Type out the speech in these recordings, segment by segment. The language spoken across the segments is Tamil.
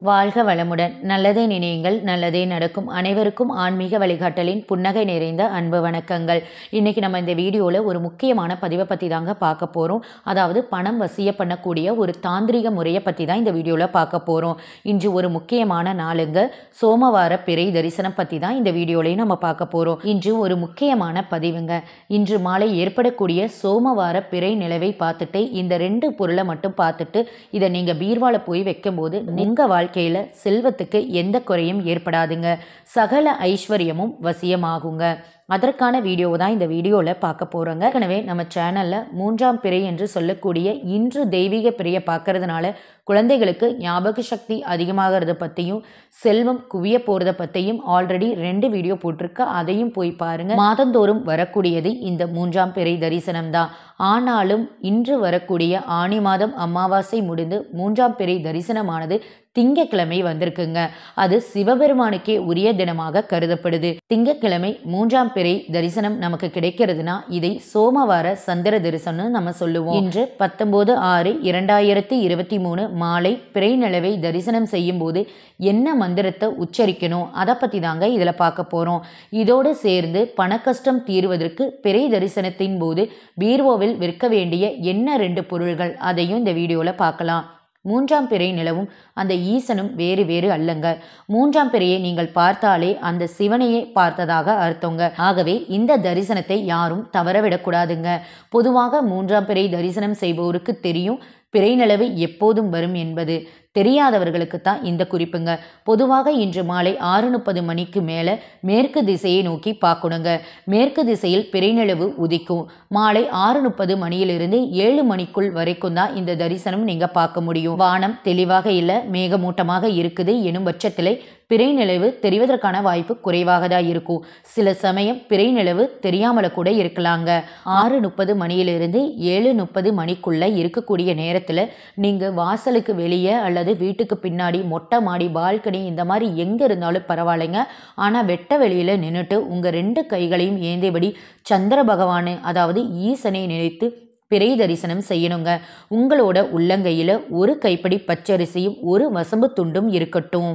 வாழ்க வளமுடன் நல்லதே நினையுங்கள் நல்லதே நடக்கும் அனைவருக்கும் ஆன்மீக வழிகாட்டலின் புன்னகை நிறைந்த அன்பு வணக்கங்கள் இன்றைக்கி நம்ம இந்த வீடியோவில் ஒரு முக்கியமான பதிவை பற்றி தாங்க பார்க்க போகிறோம் அதாவது பணம் வசிய பண்ணக்கூடிய ஒரு தாந்திரிக முறையை பற்றி தான் இந்த வீடியோவில் பார்க்க போகிறோம் இன்று ஒரு முக்கியமான நாளுங்க சோமவார பிறை தரிசனம் பற்றி தான் இந்த வீடியோலையும் நம்ம பார்க்க போகிறோம் இன்று ஒரு முக்கியமான பதிவுங்க இன்று மாலை ஏற்படக்கூடிய சோமவார பிறை நிலவை பார்த்துட்டு இந்த ரெண்டு பொருளை மட்டும் பார்த்துட்டு இதை நீங்கள் பீர்வால போய் வைக்கும்போது உங்கள் வாழ்க்கையில் செல்வத்துக்கு எந்த குறையும் ஏற்படாதுங்க சகல ஐஸ்வர்யமும் வசியமாகுங்க அதற்கான வீடியோ தான் இந்த வீடியோவில் பார்க்க போகிறோங்க ஏற்கனவே நம்ம சேனலில் மூன்றாம் பிறை என்று சொல்லக்கூடிய இன்று தெய்வீக பிறையை பார்க்கறதுனால குழந்தைகளுக்கு ஞாபக சக்தி அதிகமாகிறத பற்றியும் செல்வம் குவிய போகிறத பற்றியும் ஆல்ரெடி ரெண்டு வீடியோ போட்டிருக்க அதையும் போய் பாருங்கள் மாதந்தோறும் வரக்கூடியது இந்த மூன்றாம் பிறை தரிசனம் தான் ஆனாலும் இன்று வரக்கூடிய ஆணி மாதம் அமாவாசை முடிந்து மூன்றாம் பிறை தரிசனமானது திங்கக்கிழமை வந்திருக்குங்க அது சிவபெருமானுக்கே உரிய தினமாக கருதப்படுது திங்கக்கிழமை மூன்றாம் பிறை தரிசனம் நமக்கு கிடைக்கிறதுனா இதை சோமவார சந்திர தரிசனம்னு நம்ம சொல்லுவோம் இன்று பத்தொன்பது ஆறு இரண்டாயிரத்தி இருபத்தி மூணு மாலை பிறை நிலவை தரிசனம் செய்யும் போது என்ன மந்திரத்தை உச்சரிக்கணும் அதை பற்றி தாங்க இதில் பார்க்க போகிறோம் இதோடு சேர்ந்து பணக்கஷ்டம் தீர்வதற்கு பிறை தரிசனத்தின் போது பீர்வோவில் விற்க வேண்டிய என்ன ரெண்டு பொருள்கள் அதையும் இந்த வீடியோவில் பார்க்கலாம் மூன்றாம் பிறை நிலவும் அந்த ஈசனும் வேறு வேறு அல்லங்க மூன்றாம் பிறையை நீங்கள் பார்த்தாலே அந்த சிவனையே பார்த்ததாக அர்த்தங்க ஆகவே இந்த தரிசனத்தை யாரும் தவறவிடக்கூடாதுங்க பொதுவாக மூன்றாம் பிறை தரிசனம் செய்பவருக்கு தெரியும் பிறை நிலவு எப்போதும் வரும் என்பது தெரியாதவர்களுக்கு தான் இந்த குறிப்புங்க பொதுவாக இன்று மாலை ஆறு முப்பது மணிக்கு மேலே மேற்கு திசையை நோக்கி பார்க்கணுங்க மேற்கு திசையில் பிறைநிலவு உதிக்கும் மாலை ஆறு முப்பது மணியிலிருந்து ஏழு மணிக்குள் வரைக்கும் தான் இந்த தரிசனம் நீங்கள் பார்க்க முடியும் வானம் தெளிவாக இல்லை மேகமூட்டமாக இருக்குது எனும் பட்சத்தில் பிறை நிலவு தெரிவதற்கான வாய்ப்பு குறைவாக தான் இருக்கும் சில சமயம் பிறை நிலவு தெரியாமல கூட இருக்கலாங்க ஆறு முப்பது மணியிலிருந்து ஏழு முப்பது மணிக்குள்ள இருக்கக்கூடிய நேரத்தில் நீங்கள் வாசலுக்கு வெளியே அல்லது வீட்டுக்கு பின்னாடி மொட்டை மாடி பால்கனி இந்த மாதிரி எங்கே இருந்தாலும் பரவாயில்லைங்க ஆனால் வெட்ட வெளியில் நின்றுட்டு உங்கள் ரெண்டு கைகளையும் ஏந்தியபடி சந்திர பகவானு அதாவது ஈசனை நினைத்து பிறை தரிசனம் செய்யணுங்க உங்களோட உள்ளங்கையில் ஒரு கைப்படி பச்சரிசியும் ஒரு வசம்பு துண்டும் இருக்கட்டும்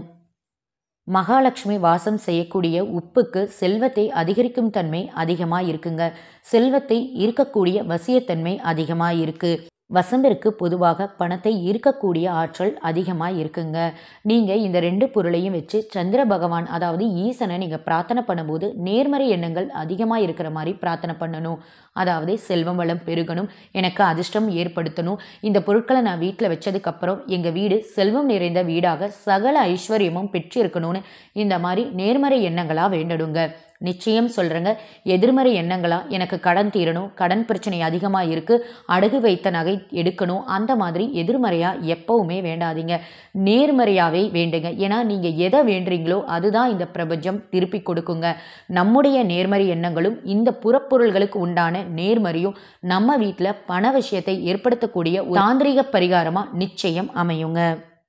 மகாலட்சுமி வாசம் செய்யக்கூடிய உப்புக்கு செல்வத்தை அதிகரிக்கும் தன்மை அதிகமாக இருக்குங்க செல்வத்தை ஈர்க்கக்கூடிய வசியத்தன்மை அதிகமாக இருக்குது வசம்பிற்கு பொதுவாக பணத்தை ஈர்க்கக்கூடிய ஆற்றல் அதிகமாக இருக்குங்க நீங்கள் இந்த ரெண்டு பொருளையும் வச்சு சந்திர பகவான் அதாவது ஈசனை நீங்கள் பிரார்த்தனை பண்ணும்போது நேர்மறை எண்ணங்கள் அதிகமாக இருக்கிற மாதிரி பிரார்த்தனை பண்ணணும் அதாவது செல்வம் வளம் பெருகணும் எனக்கு அதிர்ஷ்டம் ஏற்படுத்தணும் இந்த பொருட்களை நான் வீட்டில் வச்சதுக்கப்புறம் எங்கள் வீடு செல்வம் நிறைந்த வீடாக சகல ஐஸ்வர்யமும் பெற்றிருக்கணும்னு இந்த மாதிரி நேர்மறை எண்ணங்களாக வேண்டடுங்க நிச்சயம் சொல்கிறேங்க எதிர்மறை எண்ணங்களா எனக்கு கடன் தீரணும் கடன் பிரச்சனை அதிகமாக இருக்குது அடகு வைத்த நகை எடுக்கணும் அந்த மாதிரி எதிர்மறையாக எப்போவுமே வேண்டாதீங்க நேர்மறையாகவே வேண்டுங்க ஏன்னா நீங்கள் எதை வேண்டுறீங்களோ அதுதான் இந்த பிரபஞ்சம் திருப்பி கொடுக்குங்க நம்முடைய நேர்மறை எண்ணங்களும் இந்த புறப்பொருள்களுக்கு உண்டான நேர்மறையும் நம்ம வீட்டில் பண விஷயத்தை ஏற்படுத்தக்கூடிய தாந்திரிக பரிகாரமாக நிச்சயம் அமையுங்க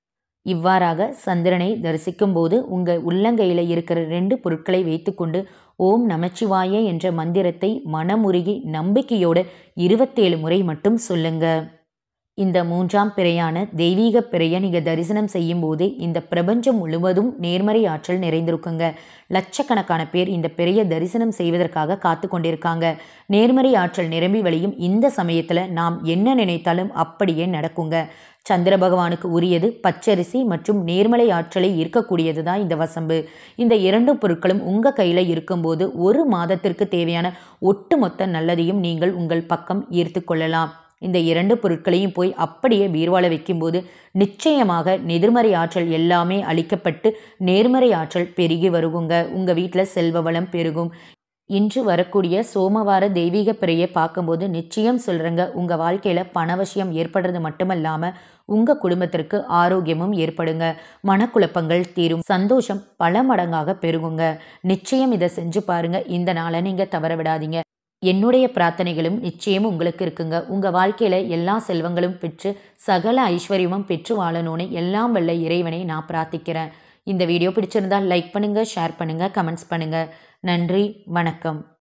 இவ்வாறாக சந்திரனை தரிசிக்கும் போது உங்கள் உள்ளங்கையில் இருக்கிற ரெண்டு பொருட்களை வைத்துக்கொண்டு ஓம் நமச்சிவாய என்ற மந்திரத்தை மனமுருகி நம்பிக்கையோடு இருபத்தேழு முறை மட்டும் சொல்லுங்க இந்த மூன்றாம் பிறையான தெய்வீக பிறையை நீங்கள் தரிசனம் செய்யும்போது இந்த பிரபஞ்சம் முழுவதும் நேர்மறை ஆற்றல் நிறைந்திருக்குங்க லட்சக்கணக்கான பேர் இந்த பிறையை தரிசனம் செய்வதற்காக காத்து கொண்டிருக்காங்க நேர்மறை ஆற்றல் நிரம்பி வழியும் இந்த சமயத்தில் நாம் என்ன நினைத்தாலும் அப்படியே நடக்குங்க சந்திர பகவானுக்கு உரியது பச்சரிசி மற்றும் நேர்மலை ஆற்றலை ஈர்க்கக்கூடியது தான் இந்த வசம்பு இந்த இரண்டு பொருட்களும் உங்கள் கையில் இருக்கும்போது ஒரு மாதத்திற்கு தேவையான ஒட்டுமொத்த நல்லதையும் நீங்கள் உங்கள் பக்கம் ஈர்த்து கொள்ளலாம் இந்த இரண்டு பொருட்களையும் போய் அப்படியே பீர்வால வைக்கும்போது நிச்சயமாக எதிர்மறை ஆற்றல் எல்லாமே அழிக்கப்பட்டு நேர்மறை ஆற்றல் பெருகி வருகுங்க உங்கள் வீட்டில் செல்வ வளம் பெருகும் இன்று வரக்கூடிய சோமவார தெய்வீக பிறையை பார்க்கும்போது நிச்சயம் சொல்கிறேங்க உங்கள் வாழ்க்கையில் பணவசியம் ஏற்படுறது மட்டுமல்லாமல் உங்கள் குடும்பத்திற்கு ஆரோக்கியமும் ஏற்படுங்க மனக்குழப்பங்கள் தீரும் சந்தோஷம் பல மடங்காக பெருகுங்க நிச்சயம் இதை செஞ்சு பாருங்க இந்த நாளை நீங்கள் தவற விடாதீங்க என்னுடைய பிரார்த்தனைகளும் நிச்சயம் உங்களுக்கு இருக்குங்க உங்கள் வாழ்க்கையில் எல்லா செல்வங்களும் பெற்று சகல ஐஸ்வர்யமும் பெற்று வாழணும்னு எல்லாம் வல்ல இறைவனை நான் பிரார்த்திக்கிறேன் இந்த வீடியோ பிடிச்சிருந்தால் லைக் பண்ணுங்கள் ஷேர் பண்ணுங்கள் கமெண்ட்ஸ் பண்ணுங்கள் நன்றி வணக்கம்